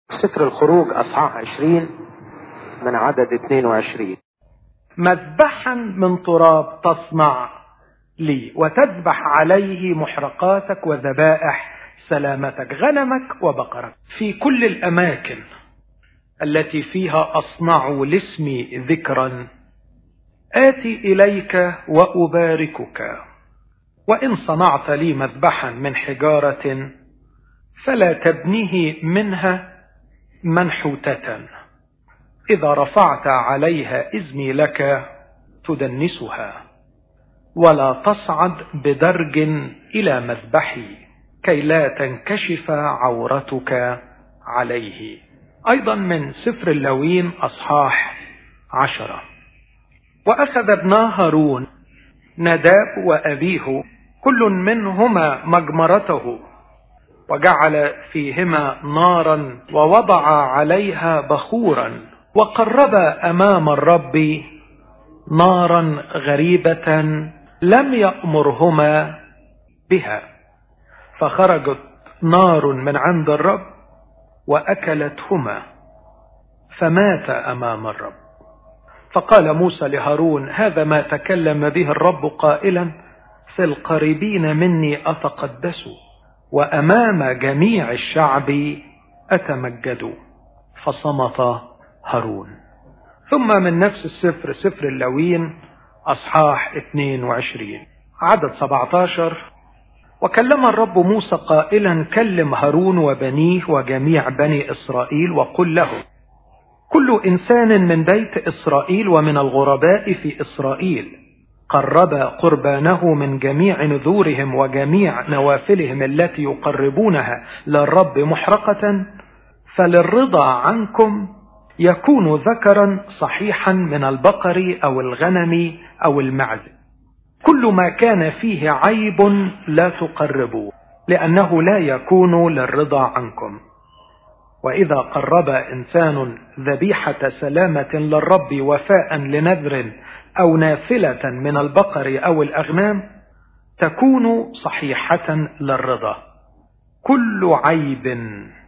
سفر الخروج أصحاح 20 من عدد 22 مذبحا من تراب تصنع لي وتذبح عليه محرقاتك وذبائح سلامتك غنمك وبقرك في كل الأماكن التي فيها أصنع لاسمي ذكرا آتي إليك وأباركك وإن صنعت لي مذبحا من حجارة فلا تبنيه منها منحوتة إذا رفعت عليها إذني لك تدنسها ولا تصعد بدرج إلى مذبحي كي لا تنكشف عورتك عليه أيضا من سفر اللوين أصحاح عشرة وأخذ ابنا هارون نداب وأبيه كل منهما مجمرته وجعل فيهما نارا ووضع عليها بخورا وقرب امام الرب نارا غريبه لم يامرهما بها فخرجت نار من عند الرب واكلتهما فمات امام الرب فقال موسى لهارون هذا ما تكلم به الرب قائلا في القريبين مني اتقدسوا وامام جميع الشعب اتمجد فصمت هارون ثم من نفس السفر سفر اللوين اصحاح 22 عدد 17 وكلم الرب موسى قائلا كلم هارون وبنيه وجميع بني اسرائيل وقل له كل انسان من بيت اسرائيل ومن الغرباء في اسرائيل قرب قربانه من جميع نذورهم وجميع نوافلهم التي يقربونها للرب محرقة فللرضا عنكم يكون ذكرا صحيحا من البقر أو الغنم أو المعز كل ما كان فيه عيب لا تقربوا لأنه لا يكون للرضا عنكم وإذا قرب إنسان ذبيحة سلامة للرب وفاء لنذر أو نافلة من البقر أو الأغنام تكون صحيحة للرضا كل عيب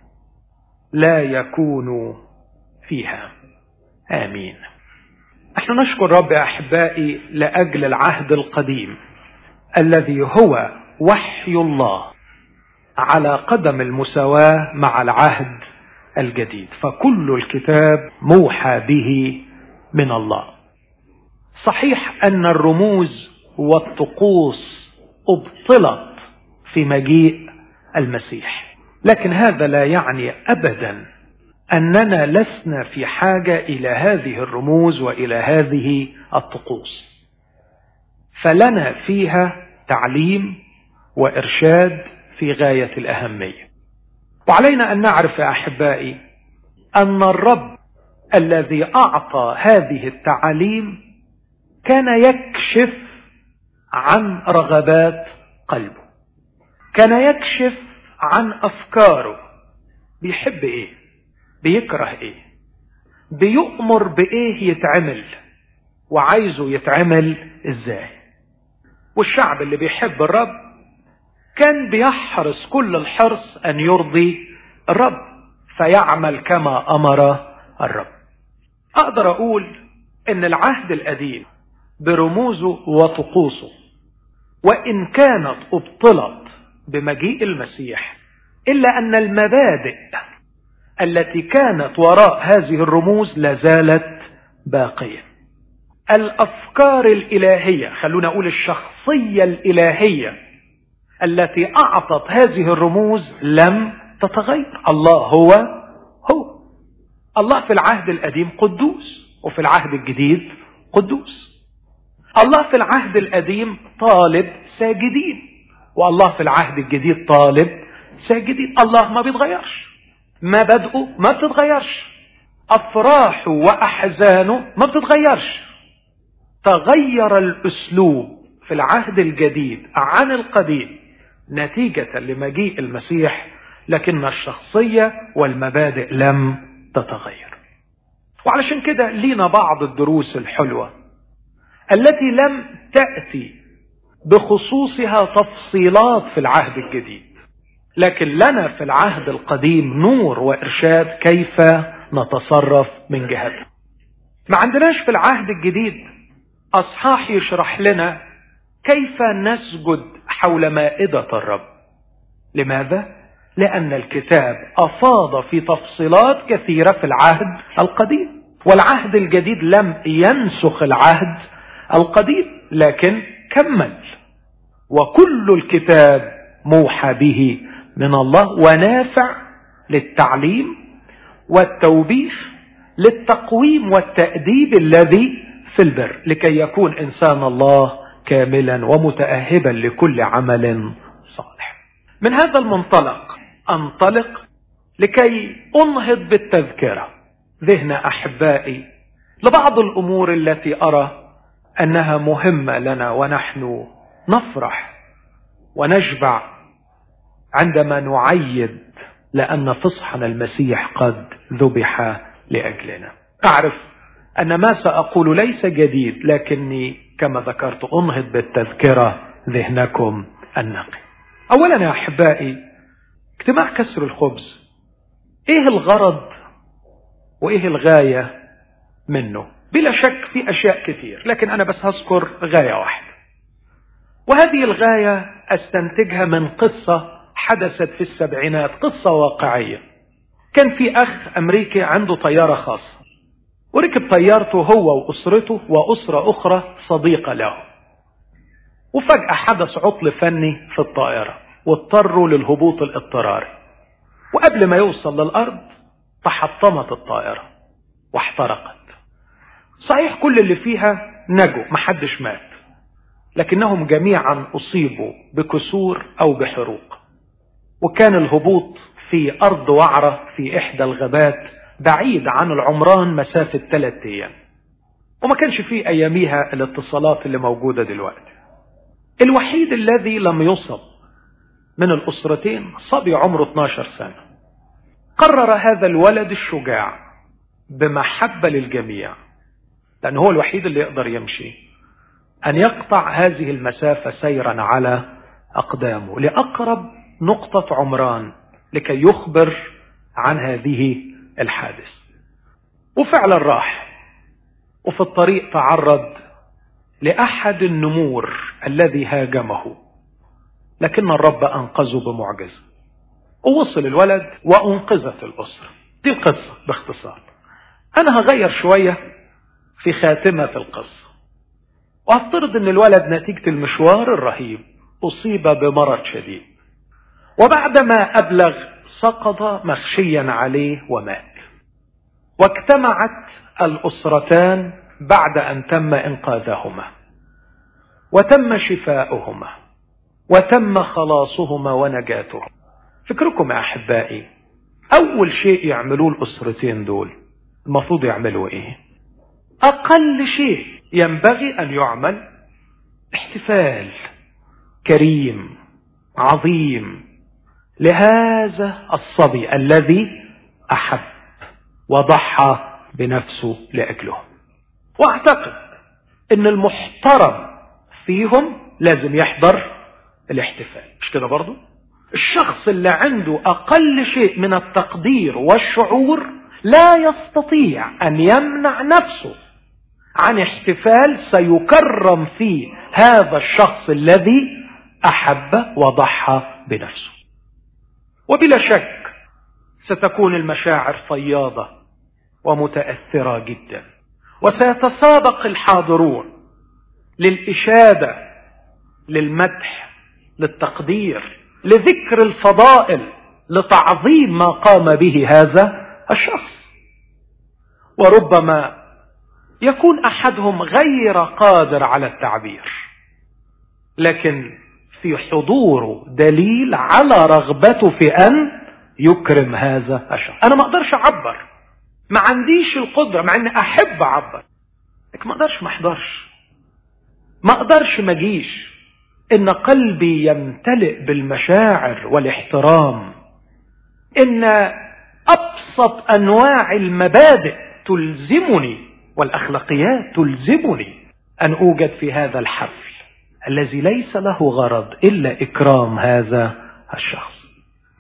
لا يكون فيها آمين نحن نشكر رب أحبائي لأجل العهد القديم الذي هو وحي الله على قدم المساواة مع العهد الجديد فكل الكتاب موحى به من الله صحيح أن الرموز والطقوس أبطلت في مجيء المسيح لكن هذا لا يعني أبدا أننا لسنا في حاجة إلى هذه الرموز وإلى هذه الطقوس فلنا فيها تعليم وإرشاد في غاية الأهمية وعلينا أن نعرف يا أحبائي أن الرب الذي أعطى هذه التعاليم كان يكشف عن رغبات قلبه كان يكشف عن أفكاره بيحب إيه بيكره إيه بيؤمر بإيه يتعمل وعايزه يتعمل إزاي والشعب اللي بيحب الرب كان بيحرص كل الحرص أن يرضي الرب فيعمل كما أمر الرب أقدر أقول إن العهد القديم برموزه وطقوسه وإن كانت أبطلت بمجيء المسيح إلا أن المبادئ التي كانت وراء هذه الرموز لازالت باقية الأفكار الإلهية خلونا أقول الشخصية الإلهية التي أعطت هذه الرموز لم تتغير الله هو هو الله في العهد القديم قدوس وفي العهد الجديد قدوس الله في العهد القديم طالب ساجدين والله في العهد الجديد طالب ساجدين الله ما بيتغيرش مبادئه ما بتتغيرش افراحه واحزانه ما بتتغيرش تغير الاسلوب في العهد الجديد عن القديم نتيجة لمجيء المسيح لكن الشخصية والمبادئ لم تتغير وعلشان كده لينا بعض الدروس الحلوة التي لم تأتي بخصوصها تفصيلات في العهد الجديد لكن لنا في العهد القديم نور وإرشاد كيف نتصرف من جهته ما عندناش في العهد الجديد أصحاح يشرح لنا كيف نسجد حول مائدة الرب لماذا؟ لأن الكتاب أفاض في تفصيلات كثيرة في العهد القديم والعهد الجديد لم ينسخ العهد القديم لكن كمل وكل الكتاب موحى به من الله ونافع للتعليم والتوبيخ للتقويم والتأديب الذي في البر لكي يكون إنسان الله كاملا ومتأهبا لكل عمل صالح من هذا المنطلق أنطلق لكي أنهض بالتذكرة ذهن أحبائي لبعض الأمور التي أرى أنها مهمة لنا ونحن نفرح ونشبع عندما نعيد لأن فصحنا المسيح قد ذبح لأجلنا أعرف أن ما سأقول ليس جديد لكني كما ذكرت أنهض بالتذكرة ذهنكم النقي أولا يا أحبائي اجتماع كسر الخبز ايه الغرض وايه الغاية منه بلا شك في اشياء كثير لكن انا بس هذكر غاية واحدة وهذه الغاية استنتجها من قصة حدثت في السبعينات قصة واقعية كان في اخ امريكي عنده طيارة خاصة وركب طيارته هو واسرته واسرة اخرى صديقة له وفجأة حدث عطل فني في الطائرة واضطروا للهبوط الاضطراري وقبل ما يوصل للأرض تحطمت الطائرة واحترقت صحيح كل اللي فيها نجوا محدش مات لكنهم جميعا أصيبوا بكسور أو بحروق وكان الهبوط في أرض وعرة في إحدى الغابات بعيد عن العمران مسافة ثلاثة أيام وما كانش فيه أياميها الاتصالات اللي موجودة دلوقتي الوحيد الذي لم يصب من الأسرتين صبي عمره 12 سنة قرر هذا الولد الشجاع بمحبة للجميع لأن هو الوحيد اللي يقدر يمشي أن يقطع هذه المسافة سيرا على أقدامه لأقرب نقطة عمران لكي يخبر عن هذه الحادث وفعلا راح وفي الطريق تعرض لأحد النمور الذي هاجمه لكن الرب أنقذه بمعجزة ووصل الولد وأنقذت الأسرة دي القصة باختصار أنا هغير شوية في خاتمة القصة وأفترض أن الولد نتيجة المشوار الرهيب أصيب بمرض شديد وبعدما أبلغ سقط مخشيا عليه ومات واجتمعت الأسرتان بعد أن تم إنقاذهما وتم شفاؤهما وتم خلاصهما ونجاتهما فكركم يا أحبائي أول شيء يعملوه الأسرتين دول المفروض يعملوا إيه أقل شيء ينبغي أن يعمل احتفال كريم عظيم لهذا الصبي الذي أحب وضحى بنفسه لأجله واعتقد ان المحترم فيهم لازم يحضر الاحتفال مش كده برضو الشخص اللي عنده اقل شيء من التقدير والشعور لا يستطيع ان يمنع نفسه عن احتفال سيكرم فيه هذا الشخص الذي احب وضحى بنفسه وبلا شك ستكون المشاعر فياضه ومتاثره جدا وسيتسابق الحاضرون للإشادة للمدح للتقدير لذكر الفضائل لتعظيم ما قام به هذا الشخص وربما يكون أحدهم غير قادر على التعبير لكن في حضوره دليل على رغبته في أن يكرم هذا الشخص أنا ما أقدرش أعبر ما عنديش القدرة مع أني أحب أعبر لكن ما أقدرش ما أحضرش ما أقدرش ما أجيش إن قلبي يمتلئ بالمشاعر والاحترام إن أبسط أنواع المبادئ تلزمني والأخلاقيات تلزمني أن أوجد في هذا الحفل الذي ليس له غرض إلا إكرام هذا الشخص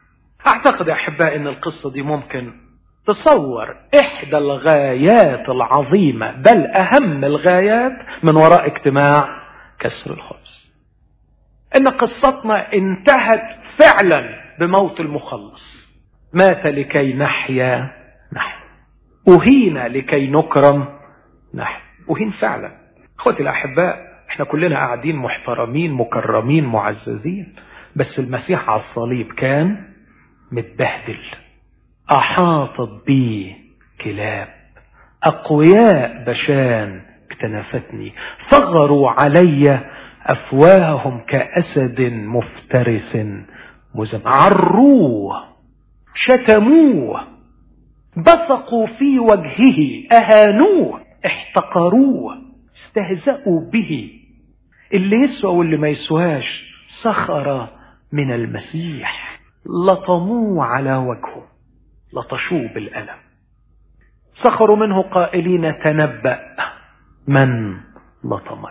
اعتقد يا احبائي ان القصة دي ممكن تصور احدى الغايات العظيمة بل اهم الغايات من وراء اجتماع كسر الخبز ان قصتنا انتهت فعلا بموت المخلص مات لكي نحيا نحن أهين لكي نكرم نحن أهين فعلا اخوتي الأحباء احنا كلنا قاعدين محترمين مكرمين معززين بس المسيح على الصليب كان متبهدل أحاطت بي كلاب أقوياء بشان اكتنفتني ثغروا علي أفواههم كأسد مفترس مزم عروه شتموه بصقوا في وجهه أهانوه احتقروه استهزأوا به اللي يسوى واللي ما يسواش سخر من المسيح لطموه على وجهه لطشوه بالألم سخروا منه قائلين تنبأ من لطمك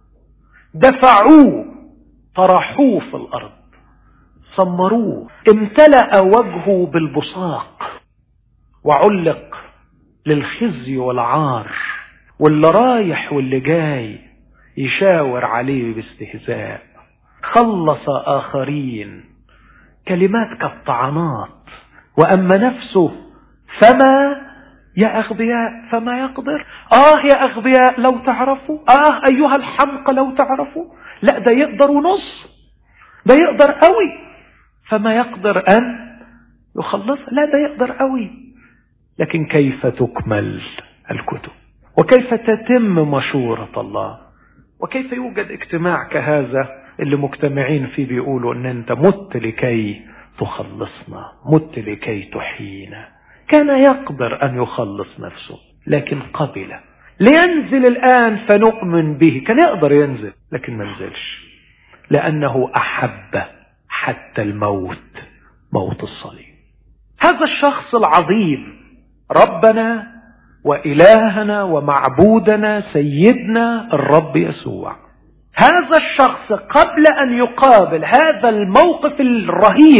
دفعوه طرحوه في الأرض صمروه امتلأ وجهه بالبصاق وعلق للخزي والعار واللي رايح واللي جاي يشاور عليه باستهزاء خلص آخرين كلمات كالطعنات وأما نفسه فما يا أغبياء فما يقدر آه يا أغبياء لو تعرفوا آه أيها الحمق لو تعرفوا لا ده يقدر ونص ده يقدر قوي فما يقدر أن يخلص لا ده يقدر قوي لكن كيف تكمل الكتب وكيف تتم مشورة الله وكيف يوجد اجتماع كهذا اللي مجتمعين فيه بيقولوا ان انت مت لكي تخلصنا مت لكي تحيينا كان يقدر ان يخلص نفسه لكن قبل لينزل الان فنؤمن به كان يقدر ينزل لكن ما نزلش لانه احب حتى الموت موت الصليب هذا الشخص العظيم ربنا وإلهنا ومعبودنا سيدنا الرب يسوع هذا الشخص قبل أن يقابل هذا الموقف الرهيب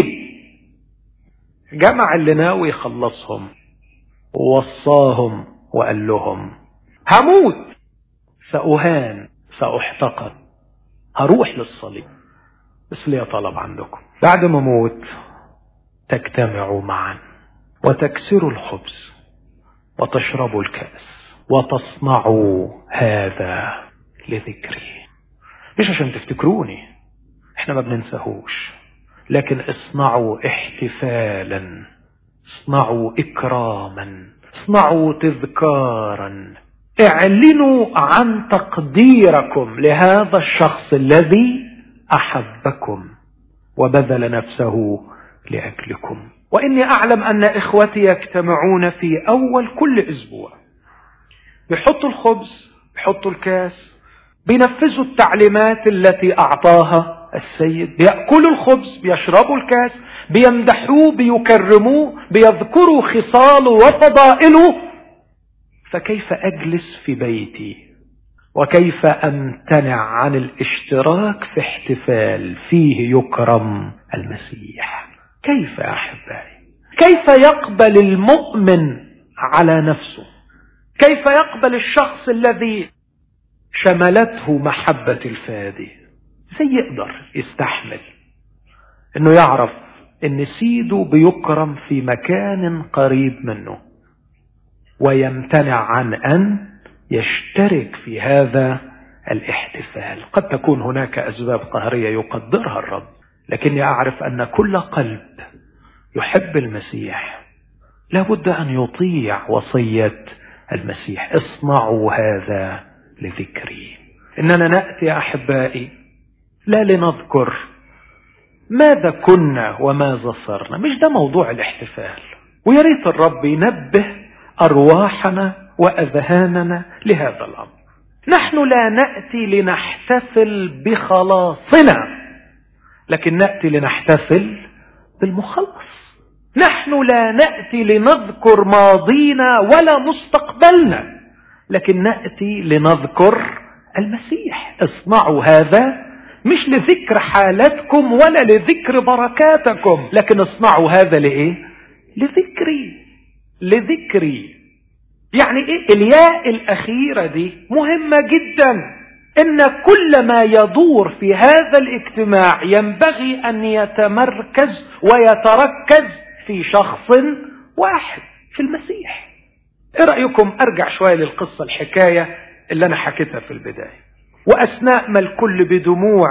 جمع اللي ناوي يخلصهم ووصاهم وقال لهم هموت سأهان سأحتقر هروح للصليب بس ليا طلب عندكم بعد ما اموت تجتمعوا معا وتكسروا الخبز وتشربوا الكأس وتصنعوا هذا لذكري مش عشان تفتكروني احنا ما بننساهوش لكن اصنعوا احتفالا اصنعوا اكراما اصنعوا تذكارا اعلنوا عن تقديركم لهذا الشخص الذي احبكم وبذل نفسه لاجلكم واني اعلم ان اخوتي يجتمعون في اول كل اسبوع بيحطوا الخبز بيحطوا الكاس بينفذوا التعليمات التي اعطاها السيد بيأكلوا الخبز بيشربوا الكاس بيمدحوه بيكرموه بيذكروا خصاله وفضائله فكيف اجلس في بيتي وكيف امتنع عن الاشتراك في احتفال فيه يكرم المسيح كيف يا احبائي كيف يقبل المؤمن على نفسه كيف يقبل الشخص الذي شملته محبة الفادي زي يقدر يستحمل انه يعرف ان سيده بيكرم في مكان قريب منه ويمتنع عن ان يشترك في هذا الاحتفال قد تكون هناك اسباب قهريه يقدرها الرب لكني اعرف ان كل قلب يحب المسيح لابد ان يطيع وصيه المسيح اصنعوا هذا لذكري اننا ناتي احبائي لا لنذكر ماذا كنا وماذا صرنا مش ده موضوع الاحتفال ويا ريت الرب ينبه ارواحنا واذهاننا لهذا الامر نحن لا ناتي لنحتفل بخلاصنا لكن ناتي لنحتفل بالمخلص نحن لا ناتي لنذكر ماضينا ولا مستقبلنا لكن ناتي لنذكر المسيح اصنعوا هذا مش لذكر حالاتكم ولا لذكر بركاتكم لكن اصنعوا هذا لايه لذكري لذكري يعني ايه الياء الاخيره دي مهمه جدا ان كل ما يدور في هذا الاجتماع ينبغي ان يتمركز ويتركز في شخص واحد في المسيح ايه رايكم ارجع شويه للقصه الحكايه اللي انا حكيتها في البدايه واثناء ما الكل بدموع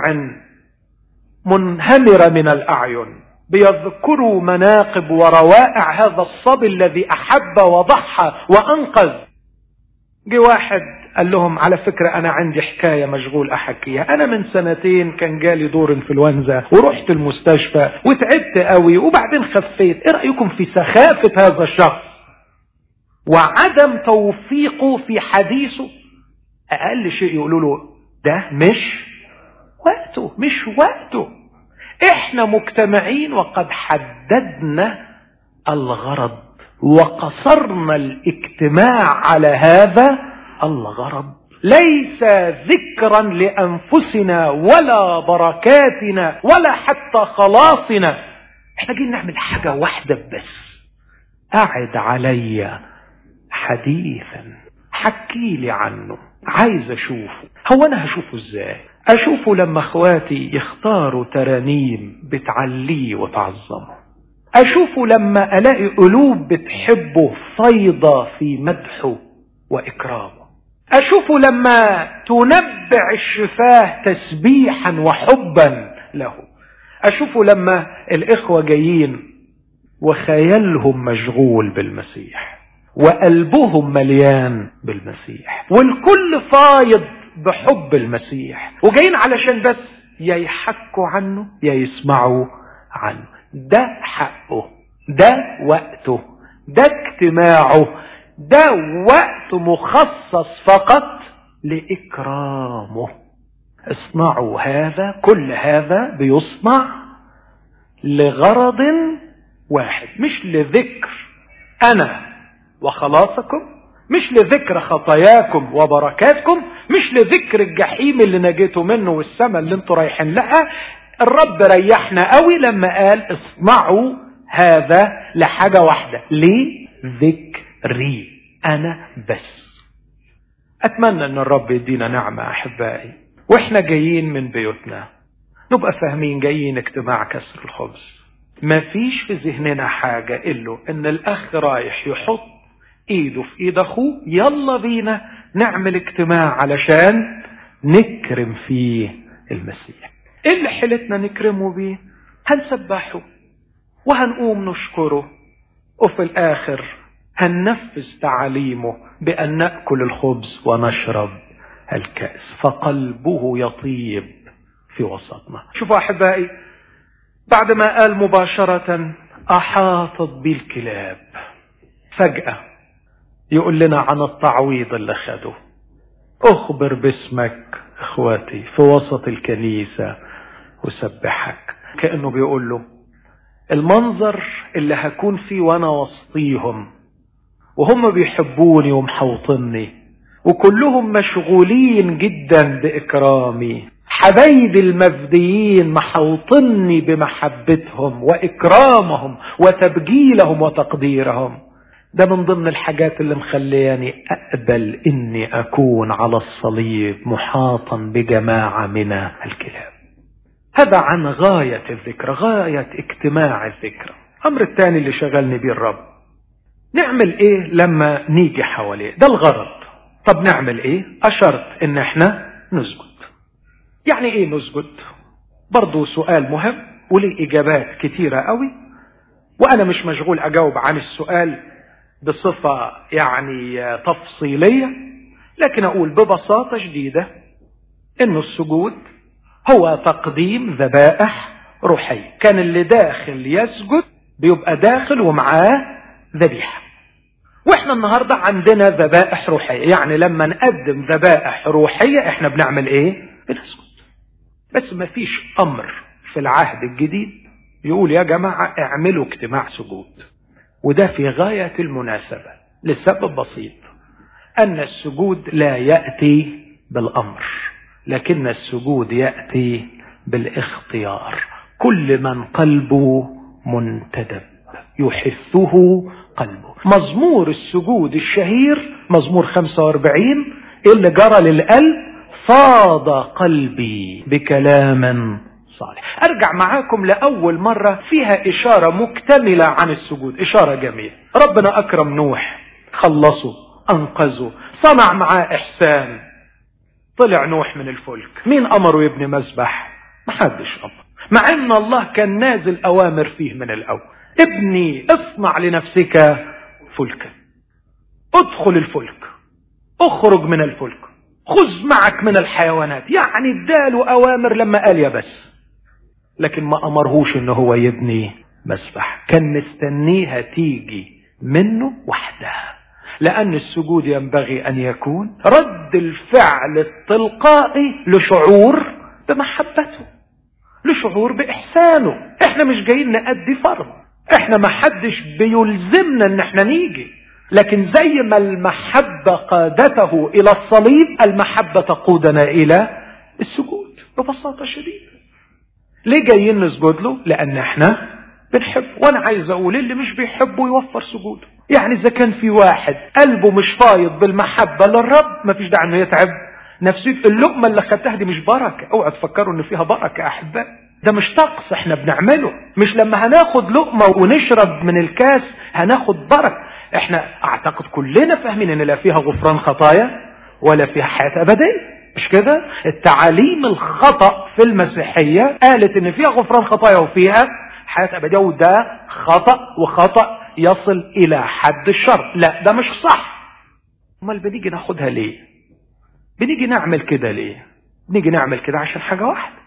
منهمره من الاعين بيذكروا مناقب وروائع هذا الصبي الذي احب وضحى وانقذ جه واحد قال لهم على فكرة أنا عندي حكاية مشغول أحكيها أنا من سنتين كان جالي دور انفلونزا ورحت المستشفى وتعبت قوي وبعدين خفيت إيه رأيكم في سخافة هذا الشخص وعدم توفيقه في حديثه أقل شيء يقولوا له ده مش وقته مش وقته احنا مجتمعين وقد حددنا الغرض وقصرنا الاجتماع على هذا الغرض ليس ذكرا لانفسنا ولا بركاتنا ولا حتى خلاصنا احنا جايين نعمل حاجه واحده بس اعد علي حديثا حكي لي عنه عايز اشوفه هو انا هشوفه ازاي اشوفه لما اخواتي يختاروا ترانيم بتعليه وتعظمه اشوفه لما الاقي قلوب بتحبه فيضة في مدحه واكرامه اشوفه لما تنبع الشفاه تسبيحا وحبا له اشوفه لما الاخوة جايين وخيالهم مشغول بالمسيح وقلبهم مليان بالمسيح والكل فايض بحب المسيح وجايين علشان بس يا يحكوا عنه يا يسمعوا عنه ده حقه ده وقته ده اجتماعه ده وقت مخصص فقط لإكرامه اصنعوا هذا كل هذا بيصنع لغرض واحد مش لذكر أنا وخلاصكم مش لذكر خطاياكم وبركاتكم مش لذكر الجحيم اللي نجيتوا منه والسماء اللي انتوا رايحين لها الرب ريحنا قوي لما قال اصنعوا هذا لحاجة واحدة ليه ذكري انا بس اتمنى ان الرب يدينا نعمة احبائي واحنا جايين من بيوتنا نبقى فاهمين جايين اجتماع كسر الخبز ما فيش في ذهننا حاجة إلا إن الأخ رايح يحط إيده في إيد أخوه يلا بينا نعمل اجتماع علشان نكرم فيه المسيح إيه اللي حيلتنا نكرمه بيه هنسبحه وهنقوم نشكره وفي الآخر هننفذ تعاليمه بأن نأكل الخبز ونشرب الكأس فقلبه يطيب في وسطنا شوفوا أحبائي بعد ما قال مباشرة أحاطت بي الكلاب فجأة يقول لنا عن التعويض اللي خده أخبر باسمك إخواتي في وسط الكنيسة وسبحك كأنه بيقول له المنظر اللي هكون فيه وأنا وسطيهم وهم بيحبوني ومحوطني وكلهم مشغولين جدا بإكرامي حبايبي المفديين محوطني بمحبتهم وإكرامهم وتبجيلهم وتقديرهم ده من ضمن الحاجات اللي مخلياني أقبل إني أكون على الصليب محاطا بجماعة من الكلاب هذا عن غاية الذكر غاية اجتماع الذكر الأمر الثاني اللي شغلني بيه الرب نعمل ايه لما نيجي حواليه ده الغرض طب نعمل ايه اشرت ان احنا نسجد يعني ايه نسجد برضو سؤال مهم وليه اجابات كتيرة قوي وانا مش مشغول اجاوب عن السؤال بصفة يعني تفصيلية لكن اقول ببساطة شديدة انه السجود هو تقديم ذبائح روحية كان اللي داخل يسجد بيبقى داخل ومعاه ذبيحة واحنا النهاردة عندنا ذبائح روحية يعني لما نقدم ذبائح روحية احنا بنعمل ايه بنسجد بس ما فيش امر في العهد الجديد يقول يا جماعة اعملوا اجتماع سجود وده في غاية المناسبة لسبب بسيط ان السجود لا يأتي بالامر لكن السجود يأتي بالاختيار كل من قلبه منتدب يحثه قلبه مزمور السجود الشهير مزمور 45 اللي جرى للقلب فاض قلبي بكلام صالح ارجع معاكم لاول مرة فيها اشارة مكتملة عن السجود اشارة جميلة ربنا اكرم نوح خلصه انقذه صنع معاه احسان طلع نوح من الفلك مين امره يبني مسبح محدش امر مع ان الله كان نازل اوامر فيه من الاول ابني اصنع لنفسك فلكا ادخل الفلك اخرج من الفلك خذ معك من الحيوانات يعني اداله اوامر لما قال يا بس لكن ما امرهوش ان هو يبني مسبح كان مستنيها تيجي منه وحدها لان السجود ينبغي ان يكون رد الفعل التلقائي لشعور بمحبته لشعور باحسانه احنا مش جايين نأدي فرض احنا ما حدش بيلزمنا ان احنا نيجي لكن زي ما المحبة قادته الى الصليب المحبة تقودنا الى السجود ببساطة شديدة ليه جايين نسجد له لان احنا بنحب وانا عايز اقول اللي مش بيحبه يوفر سجوده يعني اذا كان في واحد قلبه مش فايض بالمحبة للرب مفيش داعي انه يتعب نفسه اللقمة اللي خدتها دي مش بركة اوعى تفكروا ان فيها بركة احباء ده مش طقس احنا بنعمله مش لما هناخد لقمة ونشرب من الكاس هناخد بركة احنا اعتقد كلنا فاهمين ان لا فيها غفران خطايا ولا فيها حياة ابدية مش كده التعاليم الخطأ في المسيحية قالت ان فيها غفران خطايا وفيها حياة ابدية وده خطأ وخطأ يصل الى حد الشر لا ده مش صح امال بنيجي ناخدها ليه بنيجي نعمل كده ليه بنيجي نعمل كده عشان حاجة واحدة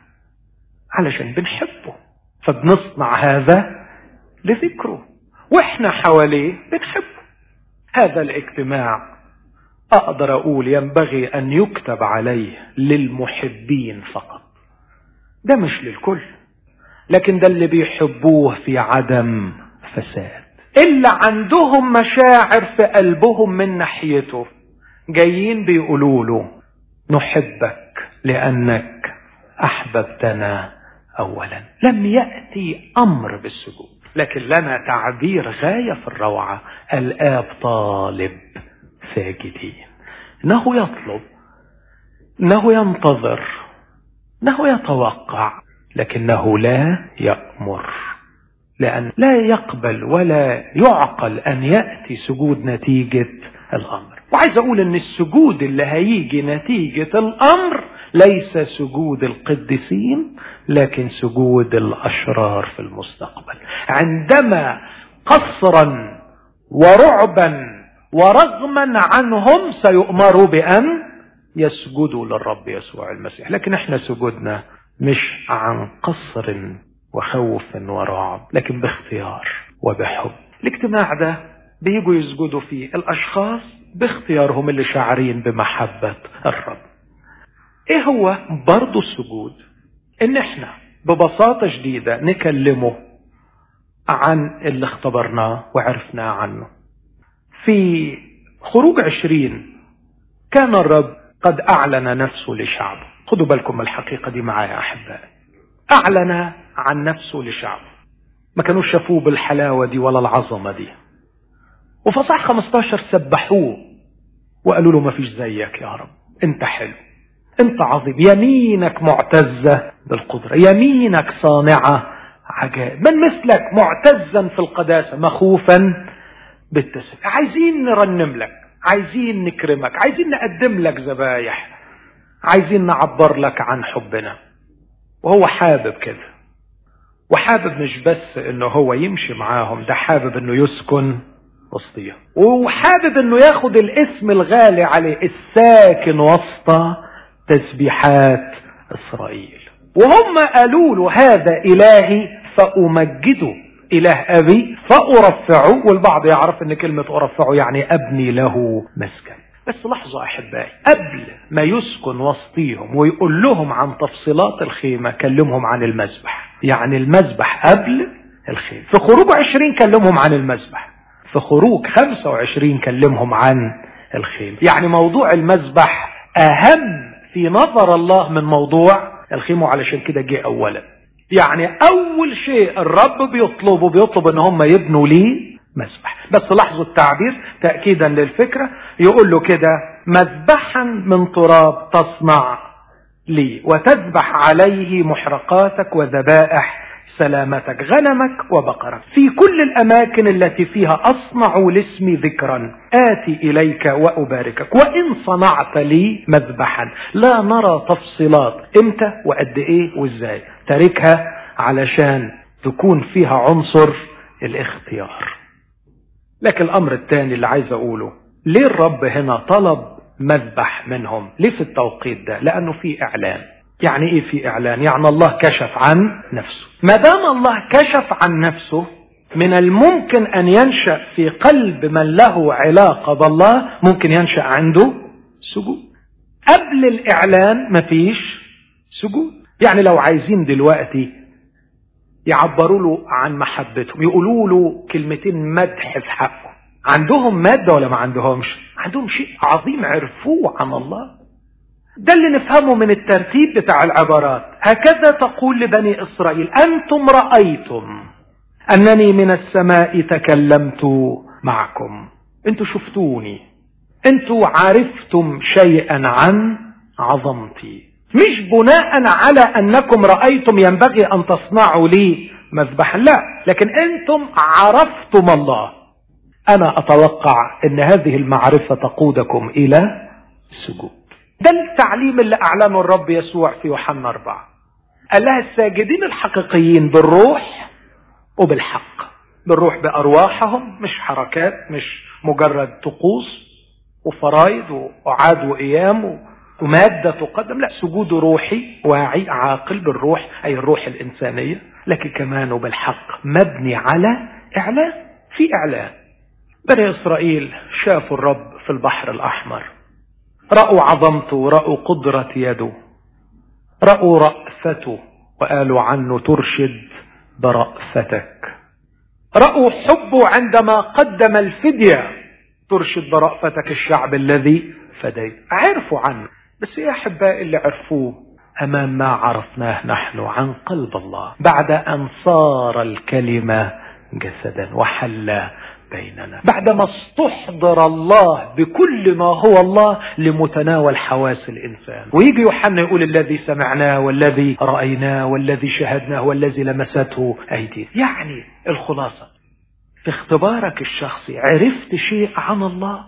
علشان بنحبه فبنصنع هذا لذكره واحنا حواليه بنحبه هذا الاجتماع اقدر اقول ينبغي ان يكتب عليه للمحبين فقط ده مش للكل لكن ده اللي بيحبوه في عدم فساد اللي عندهم مشاعر في قلبهم من ناحيته جايين بيقولوا له نحبك لانك احببتنا اولا لم ياتي امر بالسجود لكن لنا تعبير غايه في الروعه الاب طالب ساجدين انه يطلب انه ينتظر انه يتوقع لكنه لا يامر لان لا يقبل ولا يعقل ان ياتي سجود نتيجه الامر وعايز اقول ان السجود اللي هيجي نتيجه الامر ليس سجود القديسين لكن سجود الاشرار في المستقبل عندما قصرا ورعبا ورغما عنهم سيؤمروا بان يسجدوا للرب يسوع المسيح لكن احنا سجودنا مش عن قصر وخوف ورعب لكن باختيار وبحب الاجتماع ده بيجوا يسجدوا فيه الاشخاص باختيارهم اللي شاعرين بمحبة الرب ايه هو برضو السجود ان احنا ببساطة شديدة نكلمه عن اللي اختبرناه وعرفناه عنه في خروج عشرين كان الرب قد اعلن نفسه لشعبه خدوا بالكم من الحقيقة دي معايا احبائي اعلن عن نفسه لشعبه ما كانوش شافوه بالحلاوة دي ولا العظمة دي وفي صح 15 سبحوه وقالوا له ما فيش زيك يا رب انت حلو انت عظيم يمينك معتزة بالقدرة يمينك صانعة عجائب من مثلك معتزا في القداسة مخوفا بالتسبيح عايزين نرنم لك عايزين نكرمك عايزين نقدم لك ذبايح عايزين نعبر لك عن حبنا وهو حابب كده وحابب مش بس انه هو يمشي معاهم ده حابب انه يسكن وسطيهم وحابب انه ياخد الاسم الغالي عليه الساكن وسط تسبيحات اسرائيل وهم قالوا له هذا الهي فامجده اله ابي فارفعه والبعض يعرف ان كلمة ارفعه يعني ابني له مسكن بس لحظة احبائي قبل ما يسكن وسطيهم ويقول لهم عن تفصيلات الخيمة كلمهم عن المذبح يعني المذبح قبل الخيمة في خروج عشرين كلمهم عن المذبح في خروج خمسة وعشرين كلمهم عن الخيمة يعني موضوع المذبح اهم في نظر الله من موضوع الخيمة علشان كده جه اولا يعني اول شيء الرب بيطلبه بيطلب ان هم يبنوا ليه مسبح بس لاحظوا التعبير تأكيدا للفكرة يقول له كده مذبحا من تراب تصنع لي وتذبح عليه محرقاتك وذبائح سلامتك غنمك وبقرك في كل الأماكن التي فيها أصنع لاسمي ذكرا آتي إليك وأباركك وإن صنعت لي مذبحا لا نرى تفصيلات إمتى وقد إيه وإزاي تاركها علشان تكون فيها عنصر الاختيار لكن الأمر الثاني اللي عايز أقوله ليه الرب هنا طلب مذبح منهم ليه في التوقيت ده لأنه في إعلان يعني ايه في اعلان يعني الله كشف عن نفسه ما دام الله كشف عن نفسه من الممكن ان ينشا في قلب من له علاقه بالله ممكن ينشا عنده سجود قبل الاعلان مفيش سجود يعني لو عايزين دلوقتي يعبروا له عن محبتهم يقولوا له كلمتين مدح في حقه عندهم ماده ولا ما عندهمش عندهم شيء عظيم عرفوه عن الله ده اللي نفهمه من الترتيب بتاع العبارات هكذا تقول لبني إسرائيل أنتم رأيتم أنني من السماء تكلمت معكم أنتوا شفتوني أنتوا عرفتم شيئا عن عظمتي مش بناء على أنكم رأيتم ينبغي أن تصنعوا لي مذبحا لا لكن أنتم عرفتم الله أنا أتوقع أن هذه المعرفة تقودكم إلى السجود ده التعليم اللي أعلنه الرب يسوع في يوحنا أربعة قال لها الساجدين الحقيقيين بالروح وبالحق بالروح بأرواحهم مش حركات مش مجرد طقوس وفرايد وعاد وإيام ومادة تقدم لا سجود روحي واعي عاقل بالروح أي الروح الإنسانية لكن كمان وبالحق مبني على إعلان في إعلان بني إسرائيل شافوا الرب في البحر الأحمر رأوا عظمته رأوا قدرة يده رأوا رأفته وقالوا عنه ترشد برأفتك رأوا حبه عندما قدم الفدية ترشد برأفتك الشعب الذي فديت عرفوا عنه بس يا أحباء اللي عرفوه أمام ما عرفناه نحن عن قلب الله بعد أن صار الكلمة جسدا وحل بيننا بعدما استحضر الله بكل ما هو الله لمتناول حواس الإنسان ويجي يوحنا يقول الذي سمعناه والذي رأيناه والذي شهدناه والذي لمسته أيدينا يعني الخلاصة في اختبارك الشخصي عرفت شيء عن الله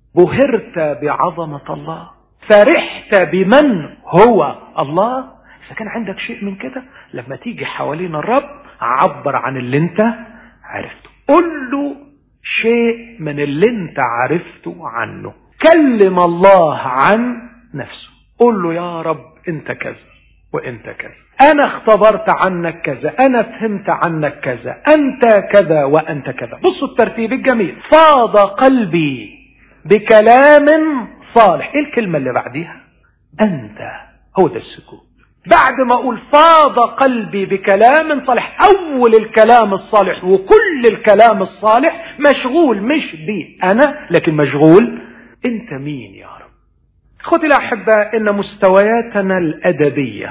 بهرت بعظمة الله فرحت بمن هو الله إذا كان عندك شيء من كده لما تيجي حوالين الرب عبر عن اللي انت عرفته قل له شيء من اللي انت عرفته عنه كلم الله عن نفسه قل له يا رب انت كذا وانت كذا انا اختبرت عنك كذا انا فهمت عنك كذا انت كذا وانت كذا بصوا الترتيب الجميل فاض قلبي بكلام صالح ايه الكلمة اللي بعديها انت هو ده السكوت بعد ما اقول فاض قلبي بكلام صالح اول الكلام الصالح وكل الكلام الصالح مشغول مش بي انا لكن مشغول انت مين يا رب خذ الاحباء ان مستوياتنا الادبيه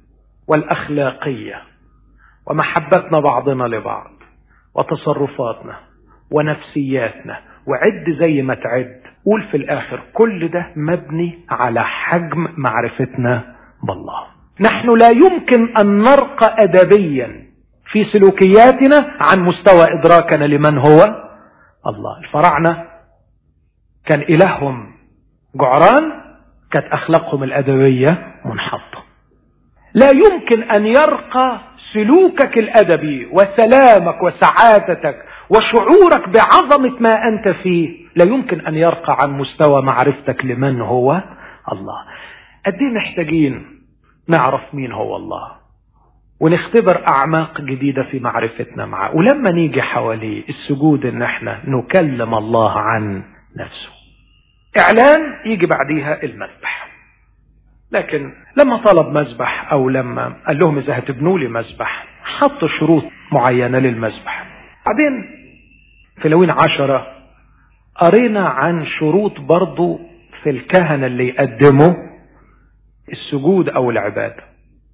والاخلاقيه ومحبتنا بعضنا لبعض وتصرفاتنا ونفسياتنا وعد زي ما تعد قول في الاخر كل ده مبني على حجم معرفتنا بالله نحن لا يمكن ان نرقى ادبيا في سلوكياتنا عن مستوى ادراكنا لمن هو الله الفراعنه كان الههم جعران كانت اخلاقهم الادبيه منحطه لا يمكن ان يرقى سلوكك الادبي وسلامك وسعادتك وشعورك بعظمه ما انت فيه لا يمكن ان يرقى عن مستوى معرفتك لمن هو الله قد ايه محتاجين نعرف مين هو الله ونختبر اعماق جديده في معرفتنا معه ولما نيجي حواليه السجود ان احنا نكلم الله عن نفسه اعلان يجي بعديها المذبح لكن لما طلب مذبح او لما قال لهم اذا هتبنوا لي مذبح حط شروط معينه للمذبح بعدين في لوين عشرة قرينا عن شروط برضو في الكهنة اللي يقدموا السجود او العبادة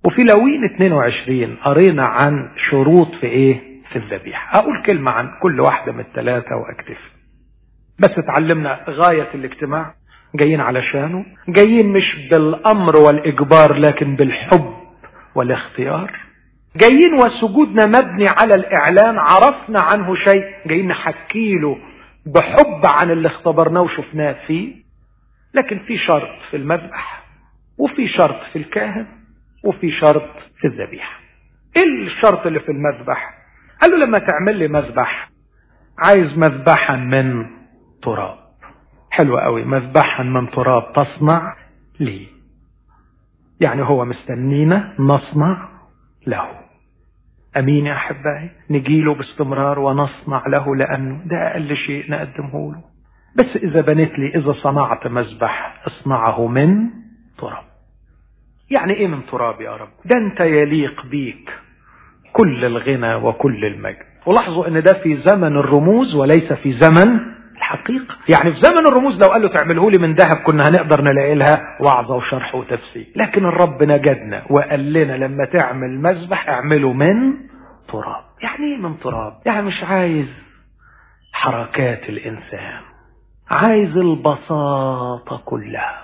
وفي لوين 22 قرينا عن شروط في ايه في الذبيحة اقول كلمة عن كل واحدة من الثلاثة واكتفي بس اتعلمنا غاية الاجتماع جايين علشانه جايين مش بالامر والاجبار لكن بالحب والاختيار جايين وسجودنا مبني على الاعلان عرفنا عنه شيء جايين نحكي له بحب عن اللي اختبرناه وشفناه فيه لكن في شرط في المذبح وفي شرط في الكاهن وفي شرط في الذبيحة ايه الشرط اللي في المذبح قال له لما تعمل لي مذبح عايز مذبحا من تراب حلو قوي مذبحا من تراب تصنع لي يعني هو مستنينا نصنع له امين يا احبائي نجيله باستمرار ونصنع له لانه ده اقل شيء نقدمه له بس اذا بنيت لي اذا صنعت مذبح اصنعه من تراب يعني ايه من تراب يا رب ده انت يليق بيك كل الغنى وكل المجد ولاحظوا ان ده في زمن الرموز وليس في زمن الحقيقة يعني في زمن الرموز لو قال له تعمله لي من ذهب كنا هنقدر نلاقي لها وعظة وشرح وتفسير لكن الرب نجدنا وقال لنا لما تعمل مذبح اعمله من تراب يعني ايه من تراب يعني مش عايز حركات الانسان عايز البساطة كلها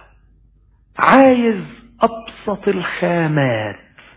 عايز ابسط الخامات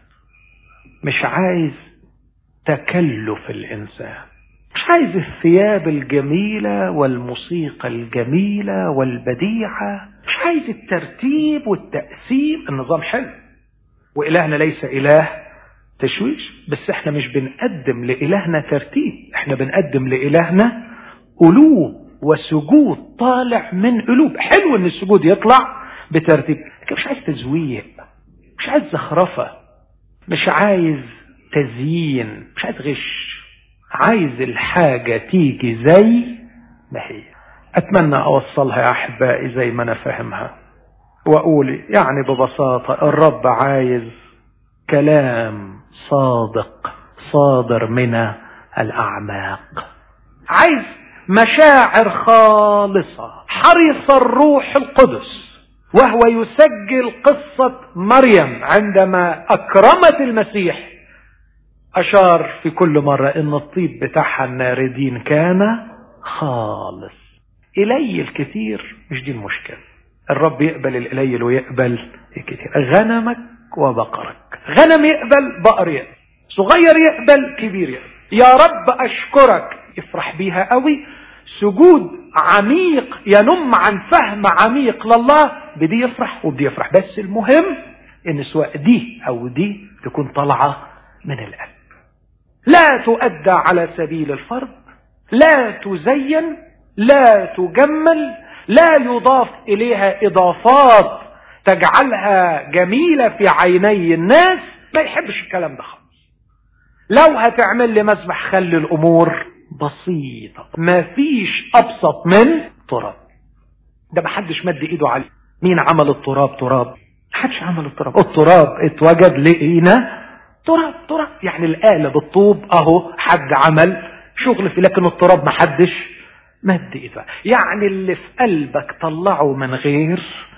مش عايز تكلف الانسان مش عايز الثياب الجميلة والموسيقى الجميلة والبديعة مش عايز الترتيب والتقسيم النظام حلو وإلهنا ليس إله تشويش بس احنا مش بنقدم لإلهنا ترتيب احنا بنقدم لإلهنا قلوب وسجود طالع من قلوب حلو ان السجود يطلع بترتيب لكن مش عايز تزويق مش عايز زخرفة مش عايز تزيين مش عايز غش عايز الحاجة تيجي زي ما هي أتمنى أوصلها يا أحبائي زي ما أنا فاهمها وأقول يعني ببساطة الرب عايز كلام صادق صادر من الأعماق عايز مشاعر خالصة حرص الروح القدس وهو يسجل قصة مريم عندما أكرمت المسيح أشار في كل مرة إن الطيب بتاعها الناردين كان خالص قليل كتير مش دي المشكلة الرب يقبل القليل ويقبل الكتير غنمك وبقرك غنم يقبل بقر يقبل صغير يقبل كبير يقبل يا رب أشكرك يفرح بيها قوي سجود عميق ينم عن فهم عميق لله بدي يفرح وبدي يفرح بس المهم ان سواء دي او دي تكون طالعه من القلب لا تؤدى على سبيل الفرض لا تزين لا تجمل لا يضاف اليها اضافات تجعلها جميله في عيني الناس ما يحبش الكلام ده خالص لو هتعمل لي مسبح خلي الامور بسيطه ما فيش ابسط من تراب ده ما حدش مد ايده عليه مين عمل التراب تراب محدش عمل التراب التراب اتوجد لقينا تراب تراب يعني الآلة بالطوب اهو حد عمل شغل فيه لكن التراب ما حدش مد ايده يعني اللي في قلبك طلعه من غير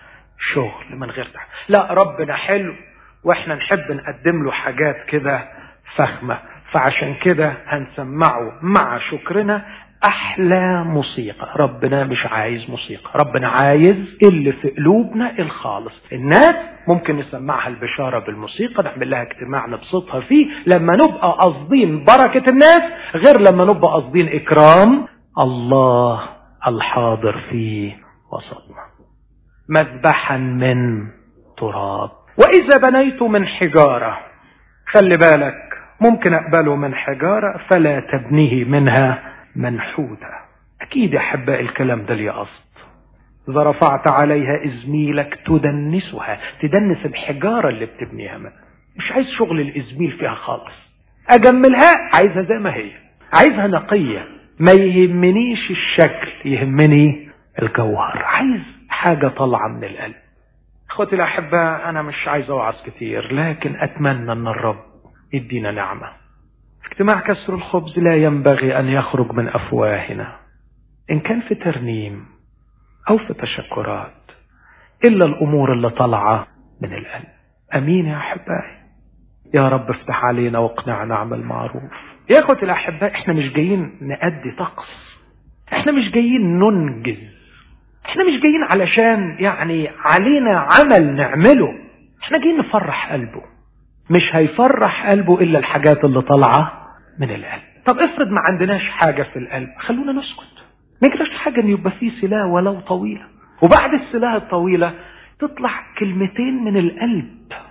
شغل من غير تعب لا ربنا حلو واحنا نحب نقدم له حاجات كده فخمة فعشان كده هنسمعه مع شكرنا احلى موسيقى ربنا مش عايز موسيقى ربنا عايز اللي في قلوبنا الخالص الناس ممكن نسمعها البشارة بالموسيقى نعمل لها اجتماع نبسطها فيه لما نبقى قاصدين بركة الناس غير لما نبقى قاصدين اكرام الله الحاضر في وسطنا مذبحا من تراب واذا بنيت من حجارة خلي بالك ممكن اقبله من حجارة فلا تبنيه منها منحوتة أكيد يا أحباء الكلام ده ليه قصد إذا رفعت عليها إزميلك تدنسها تدنس الحجارة اللي بتبنيها منها مش عايز شغل الإزميل فيها خالص أجملها عايزها زي ما هي عايزها نقية ما يهمنيش الشكل يهمني الجوهر عايز حاجة طالعة من القلب اخوتي الأحباء أنا مش عايز أوعظ كتير لكن أتمنى أن الرب يدينا نعمة اجتماع كسر الخبز لا ينبغي أن يخرج من أفواهنا إن كان في ترنيم أو في تشكرات إلا الأمور اللي طالعة من القلب أمين يا أحبائي يا رب افتح علينا واقنعنا نعمل معروف يا اخوتي الاحباء احنا مش جايين نأدي طقس احنا مش جايين ننجز احنا مش جايين علشان يعني علينا عمل نعمله احنا جايين نفرح قلبه مش هيفرح قلبه الا الحاجات اللي طالعه من القلب طب افرض ما عندناش حاجه في القلب خلونا نسكت ما يجراش حاجه ان يبقى فيه سلاة ولو طويله وبعد السلاة الطويله تطلع كلمتين من القلب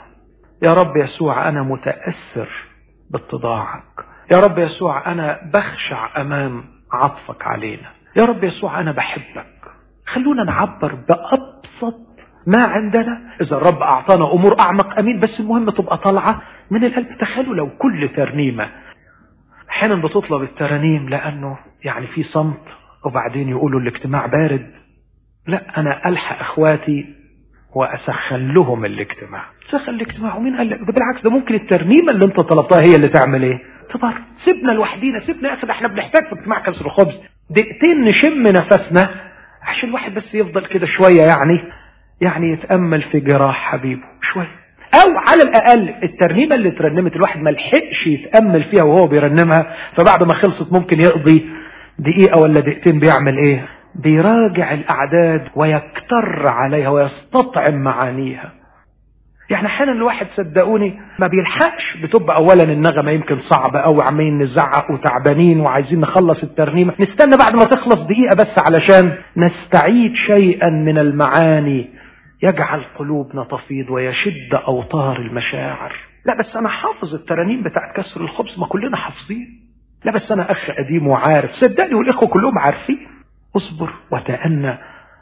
يا رب يسوع انا متاثر باتضاعك يا رب يسوع انا بخشع امام عطفك علينا يا رب يسوع انا بحبك خلونا نعبر بابسط ما عندنا اذا الرب اعطانا امور اعمق امين بس المهم تبقى طالعه من القلب تخيلوا لو كل ترنيمه احيانا بتطلب الترانيم لانه يعني في صمت وبعدين يقولوا الاجتماع بارد لا انا الحق اخواتي واسخن لهم الاجتماع سخن الاجتماع ومين قال لك ده بالعكس ده ممكن الترنيمه اللي انت طلبتها هي اللي تعمل ايه تبر سيبنا لوحدينا سيبنا يا اخي ده احنا بنحتاج في اجتماع كسر خبز دقيقتين نشم نفسنا عشان الواحد بس يفضل كده شويه يعني يعني يتامل في جراح حبيبه شويه او على الاقل الترنيمه اللي ترنمت الواحد ما لحقش يتامل فيها وهو بيرنمها فبعد ما خلصت ممكن يقضي دقيقه ولا دقيقتين بيعمل ايه بيراجع الاعداد ويكتر عليها ويستطعم معانيها يعني احيانا الواحد صدقوني ما بيلحقش بتبقى اولا النغمه يمكن صعبه قوي عمالين نزعق وتعبانين وعايزين نخلص الترنيمه نستنى بعد ما تخلص دقيقه بس علشان نستعيد شيئا من المعاني يجعل قلوبنا تفيض ويشد اوتار المشاعر لا بس انا حافظ الترانيم بتاعت كسر الخبز ما كلنا حافظين لا بس انا اخ قديم وعارف صدقني والاخوه كلهم عارفين اصبر وتأنى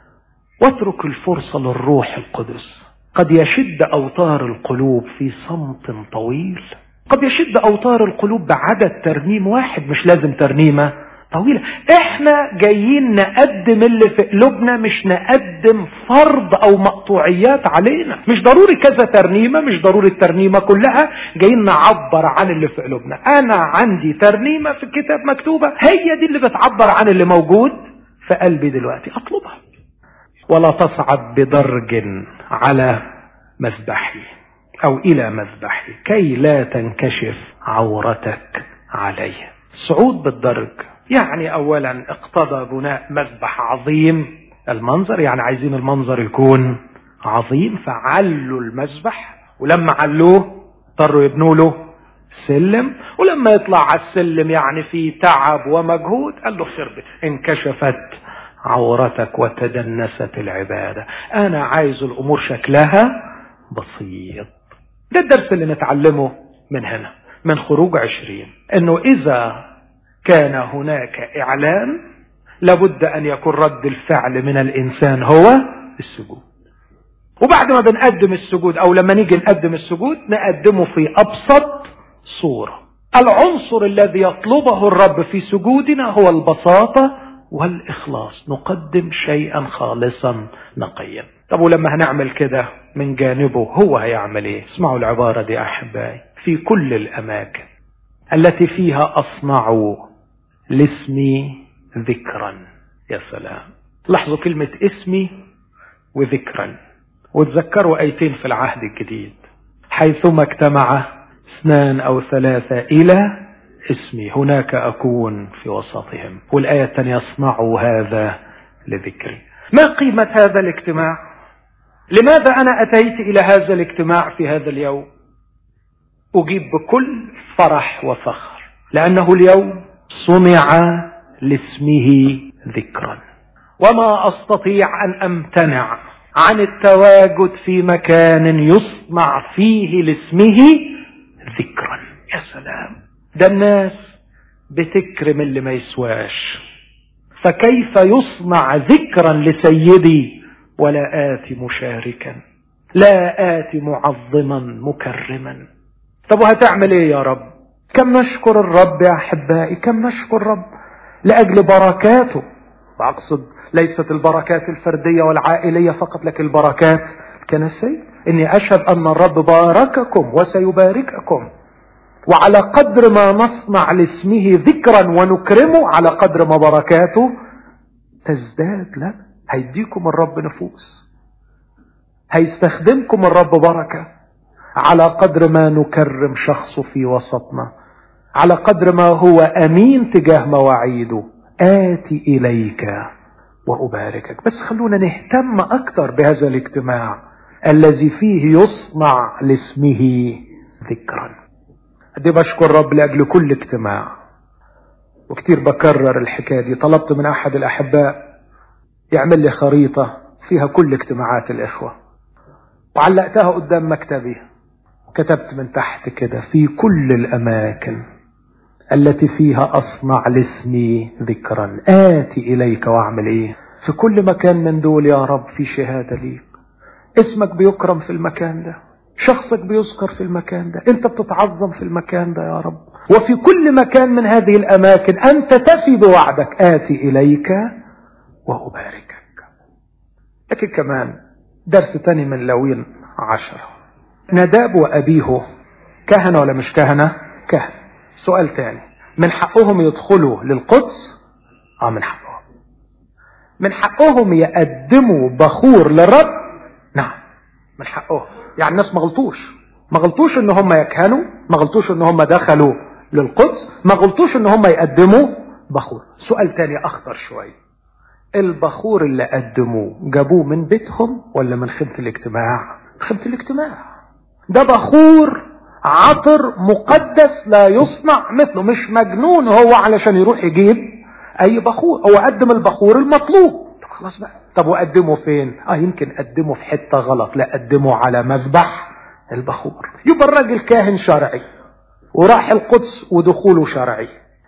واترك الفرصة للروح القدس قد يشد أوتار القلوب في صمت طويل قد يشد أوتار القلوب بعدد ترنيم واحد مش لازم ترنيمة طويلة احنا جايين نقدم اللي في قلوبنا مش نقدم فرض او مقطوعيات علينا مش ضروري كذا ترنيمة مش ضروري الترنيمة كلها جايين نعبر عن اللي في قلوبنا انا عندي ترنيمة في الكتاب مكتوبة هي دي اللي بتعبر عن اللي موجود في قلبي دلوقتي اطلبها ولا تصعد بدرج على مذبحي او الى مذبحي كي لا تنكشف عورتك علي صعود بالدرج يعني اولا اقتضى بناء مذبح عظيم المنظر يعني عايزين المنظر يكون عظيم فعلوا المذبح ولما علوه اضطروا يبنوا له سلم ولما يطلع على السلم يعني في تعب ومجهود قال له خربت انكشفت عورتك وتدنست العبادة أنا عايز الأمور شكلها بسيط ده الدرس اللي نتعلمه من هنا من خروج عشرين أنه إذا كان هناك إعلان لابد أن يكون رد الفعل من الإنسان هو السجود وبعد ما بنقدم السجود أو لما نيجي نقدم السجود نقدمه في أبسط صورة العنصر الذي يطلبه الرب في سجودنا هو البساطة والإخلاص نقدم شيئا خالصا نقيا طب ولما هنعمل كده من جانبه هو هيعمل ايه اسمعوا العبارة دي أحبائي في كل الأماكن التي فيها أصنع لاسمي ذكرا يا سلام لاحظوا كلمة اسمي وذكرا وتذكروا ايتين في العهد الجديد حيثما اجتمع اثنان او ثلاثة الى اسمي هناك اكون في وسطهم والاية الثانية اصنعوا هذا لذكري ما قيمة هذا الاجتماع لماذا انا اتيت الى هذا الاجتماع في هذا اليوم اجيب بكل فرح وفخر لانه اليوم صنع لاسمه ذكرا وما استطيع ان امتنع عن التواجد في مكان يصنع فيه لاسمه ذكرا يا سلام ده الناس بتكرم اللي ما يسواش فكيف يصنع ذكرا لسيدي ولا آتي مشاركا لا آتي معظما مكرما طب وهتعمل ايه يا رب كم نشكر الرب يا احبائي كم نشكر الرب لاجل بركاته واقصد ليست البركات الفردية والعائلية فقط لكن البركات الكنسية اني اشهد ان الرب بارككم وسيبارككم وعلى قدر ما نصنع لاسمه ذكرا ونكرمه على قدر ما بركاته تزداد لا هيديكم الرب نفوس هيستخدمكم الرب بركة على قدر ما نكرم شخصه في وسطنا على قدر ما هو امين تجاه مواعيده اتي اليك واباركك بس خلونا نهتم اكتر بهذا الاجتماع الذي فيه يصنع لاسمه ذكرا دي بشكر رب لاجل كل اجتماع وكتير بكرر الحكايه دي طلبت من احد الاحباء يعمل لي خريطه فيها كل اجتماعات الاخوه وعلقتها قدام مكتبي كتبت من تحت كده في كل الاماكن التي فيها اصنع لاسمي ذكرا اتي اليك واعمل ايه في كل مكان من دول يا رب في شهاده ليك اسمك بيكرم في المكان ده شخصك بيذكر في المكان ده انت بتتعظم في المكان ده يا رب وفي كل مكان من هذه الاماكن انت تفي بوعدك اتي اليك واباركك لكن كمان درس تاني من لوين عشرة نداب وابيه كهنة ولا مش كهنة كهنة سؤال تاني من حقهم يدخلوا للقدس اه من حقهم من حقهم يقدموا بخور للرب نعم من حقهم يعني الناس ما غلطوش ما غلطوش ان هم يكهنوا ما غلطوش ان هم دخلوا للقدس ما غلطوش ان هم يقدموا بخور سؤال تاني اخطر شوية البخور اللي قدموه جابوه من بيتهم ولا من خيمة الاجتماع خيمة الاجتماع ده بخور عطر مقدس لا يصنع مثله مش مجنون هو علشان يروح يجيب اي بخور هو قدم البخور المطلوب طب خلاص بقى طب وقدمه فين اه يمكن قدمه في حتة غلط لا قدمه على مذبح البخور يبقى الراجل كاهن شرعي وراح القدس ودخوله شرعي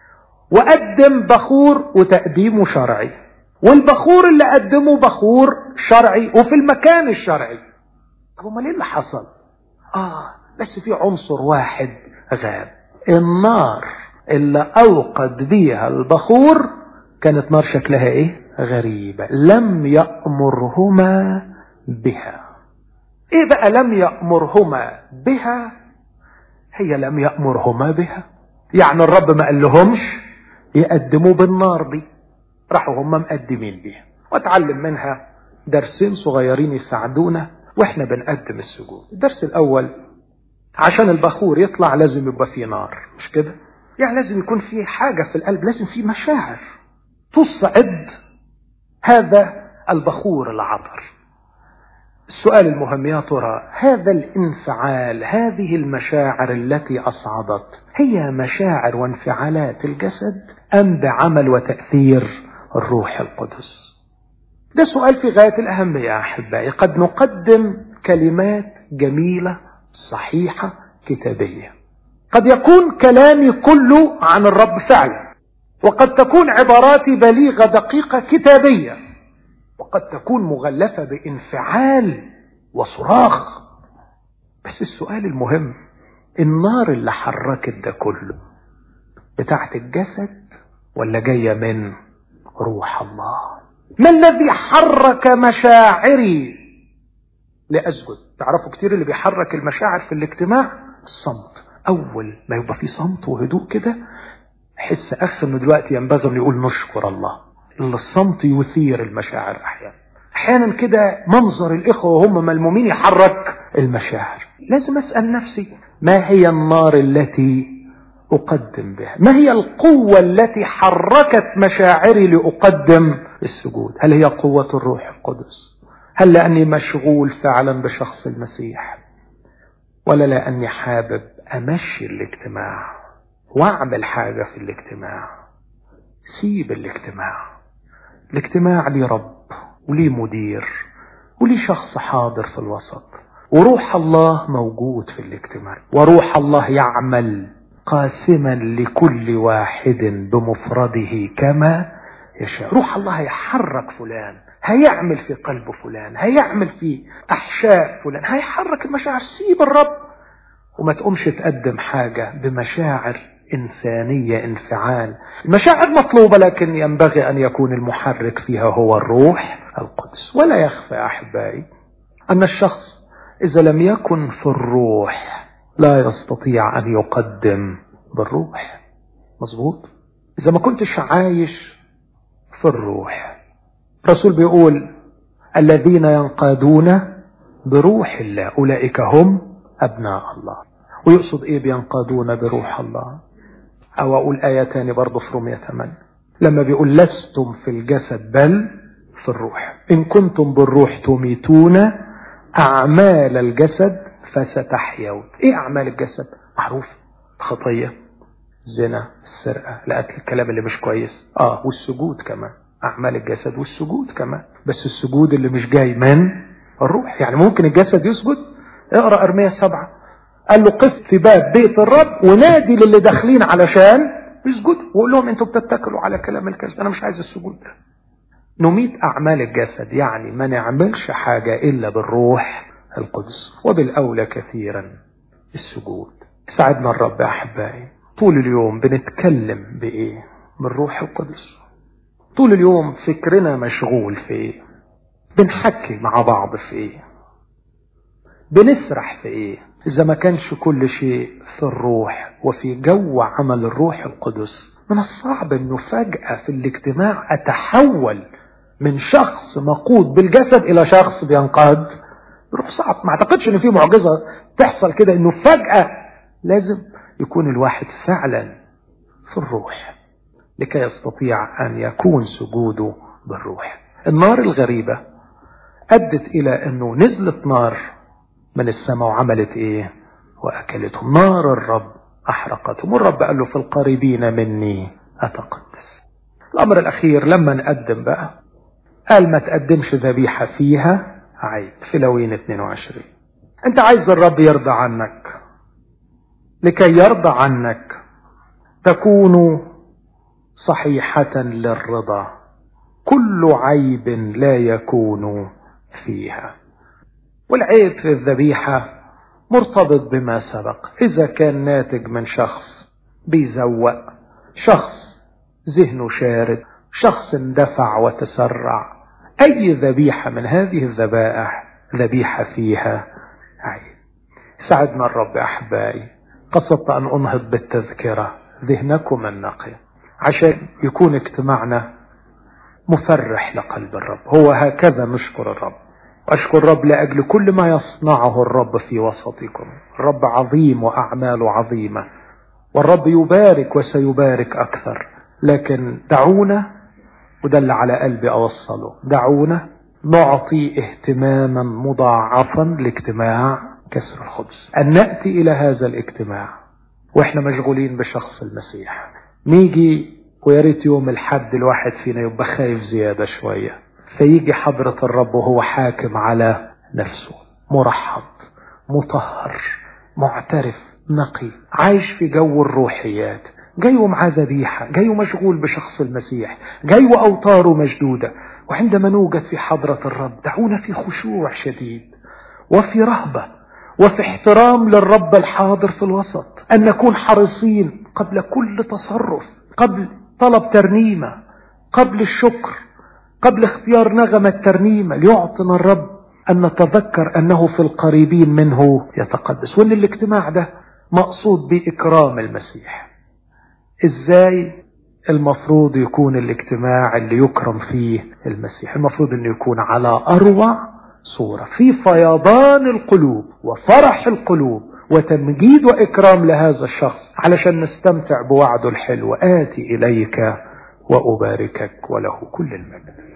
وقدم بخور وتقديمه شرعي والبخور اللي قدمه بخور شرعي وفي المكان الشرعي طب امال ايه اللي حصل اه بس في عنصر واحد غاب النار اللي اوقد بيها البخور كانت نار شكلها ايه غريبة لم يأمرهما بها ايه بقى لم يأمرهما بها هي لم يأمرهما بها يعني الرب ما قال لهمش يقدموا بالنار دي راحوا هم مقدمين بيها واتعلم منها درسين صغيرين يساعدونا واحنا بنقدم السجود الدرس الاول عشان البخور يطلع لازم يبقى فيه نار مش كده يعني لازم يكون في حاجة في القلب لازم في مشاعر تصعد هذا البخور العطر السؤال المهم يا ترى هذا الانفعال هذه المشاعر التي أصعدت هي مشاعر وانفعالات الجسد أم بعمل وتأثير الروح القدس ده سؤال في غاية الأهمية يا أحبائي قد نقدم كلمات جميلة صحيحة كتابية قد يكون كلامي كله عن الرب فعلا وقد تكون عباراتي بليغة دقيقة كتابية وقد تكون مغلفة بانفعال وصراخ بس السؤال المهم النار اللي حركت ده كله بتاعت الجسد ولا جاية من روح الله ما الذي حرك مشاعري لأسجد تعرفوا كتير اللي بيحرك المشاعر في الاجتماع الصمت أول ما يبقى في صمت وهدوء كده حس أخ إنه دلوقتي ينبغي إنه يقول نشكر الله الصمت يثير المشاعر أحيانا أحيانا كده منظر الإخوة وهم ملمومين يحرك المشاعر لازم أسأل نفسي ما هي النار التي أقدم بها ما هي القوة التي حركت مشاعري لأقدم السجود هل هي قوة الروح القدس هل لأني مشغول فعلا بشخص المسيح ولا لأني حابب أمشي الاجتماع وأعمل حاجة في الاجتماع سيب الاجتماع الاجتماع ليه رب وليه مدير وليه شخص حاضر في الوسط وروح الله موجود في الاجتماع وروح الله يعمل قاسما لكل واحد بمفرده كما يشاء روح الله هيحرك فلان هيعمل في قلب فلان هيعمل في أحشاء فلان هيحرك المشاعر سيب الرب وما تقومش تقدم حاجة بمشاعر إنسانية انفعال المشاعر مطلوبة لكن ينبغي أن يكون المحرك فيها هو الروح القدس ولا يخفى أحبائي أن الشخص إذا لم يكن في الروح لا يستطيع أن يقدم بالروح مظبوط إذا ما كنتش عايش في الروح الرسول بيقول الذين ينقادون بروح الله أولئك هم أبناء الله ويقصد إيه بينقادون بروح الله أو أقول آية تاني برضه في رومية 8 لما بيقول لستم في الجسد بل في الروح إن كنتم بالروح تميتون أعمال الجسد فستحيون إيه أعمال الجسد معروف خطية الزنا السرقة القتل الكلام اللي مش كويس آه والسجود كمان أعمال الجسد والسجود كمان بس السجود اللي مش جاي من الروح يعني ممكن الجسد يسجد اقرأ أرمية سبعة قال له قف في باب بيت الرب ونادي للي داخلين علشان يسجدوا وقول لهم انتوا بتتكلوا على كلام الكذب انا مش عايز السجود ده نميت اعمال الجسد يعني ما نعملش حاجه الا بالروح القدس وبالاولى كثيرا السجود ساعدنا الرب يا احبائي طول اليوم بنتكلم بايه بالروح القدس طول اليوم فكرنا مشغول في ايه بنحكي مع بعض في ايه بنسرح في ايه اذا ما كانش كل شيء في الروح وفي جو عمل الروح القدس من الصعب انه فجأة في الاجتماع اتحول من شخص مقود بالجسد الى شخص بينقاد روح صعب ما اعتقدش ان في معجزة تحصل كده انه فجأة لازم يكون الواحد فعلا في الروح لكي يستطيع ان يكون سجوده بالروح النار الغريبة ادت الى انه نزلت نار من السماء وعملت ايه واكلتهم نار الرب احرقتهم والرب قال له في القريبين مني اتقدس الامر الاخير لما نقدم بقى قال ما تقدمش ذبيحة فيها عيب في لوين 22 انت عايز الرب يرضى عنك لكي يرضى عنك تكون صحيحة للرضا كل عيب لا يكون فيها والعيب في الذبيحة مرتبط بما سبق إذا كان ناتج من شخص بيزوق شخص ذهنه شارد شخص اندفع وتسرع أي ذبيحة من هذه الذبائح ذبيحة فيها عيب ساعدنا الرب أحبائي قصدت أن أنهض بالتذكرة ذهنكم النقي عشان يكون اجتماعنا مفرح لقلب الرب هو هكذا نشكر الرب أشكر الرب لأجل كل ما يصنعه الرب في وسطكم الرب عظيم وأعماله عظيمة والرب يبارك وسيبارك أكثر لكن دعونا وده اللي على قلبي أوصله دعونا نعطي اهتماما مضاعفا لاجتماع كسر الخبز أن نأتي إلى هذا الاجتماع وإحنا مشغولين بشخص المسيح نيجي ويا ريت يوم الحد الواحد فينا يبقى خايف زيادة شوية فيجي حضرة الرب وهو حاكم على نفسه مرحب مطهر معترف نقي عايش في جو الروحيات جاي ومعاه ذبيحة جاي ومشغول بشخص المسيح جاي وأوتاره مشدودة وعندما نوجد في حضرة الرب دعونا في خشوع شديد وفي رهبة وفي احترام للرب الحاضر في الوسط أن نكون حريصين قبل كل تصرف قبل طلب ترنيمة قبل الشكر قبل اختيار نغمة ترنيمة ليعطنا الرب أن نتذكر أنه في القريبين منه يتقدس وأن الاجتماع ده مقصود بإكرام المسيح إزاي المفروض يكون الاجتماع اللي يكرم فيه المسيح المفروض أنه يكون على أروع صورة في فيضان القلوب وفرح القلوب وتمجيد وإكرام لهذا الشخص علشان نستمتع بوعده الحلو آتي إليك وأباركك وله كل المجد